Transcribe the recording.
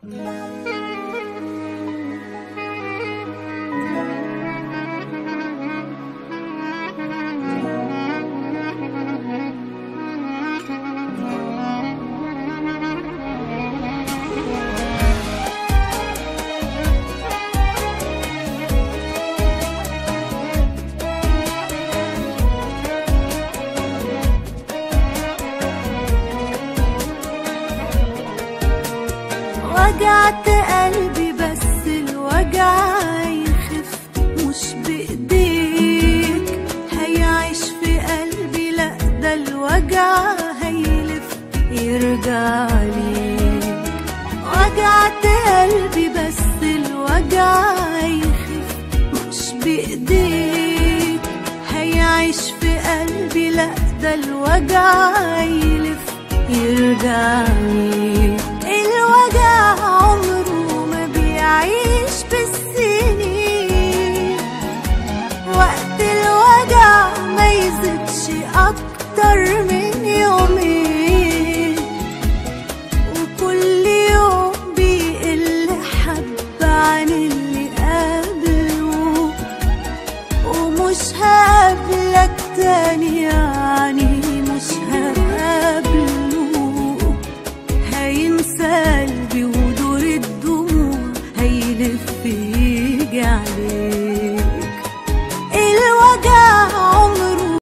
وجعت قلبي بس الوجع يخف مش بإيديك هيعيش في قلبي لأ ده الوجع هيلف يرجع ليك وجعت قلبي بس الوجع يخف مش بإيديك هيعيش في قلبي لأ ده الوجع يلف يرجع ليك الوجع عمره ما بيعيش بالسنين وقت الوجع ما يزيدش أكتر من يومين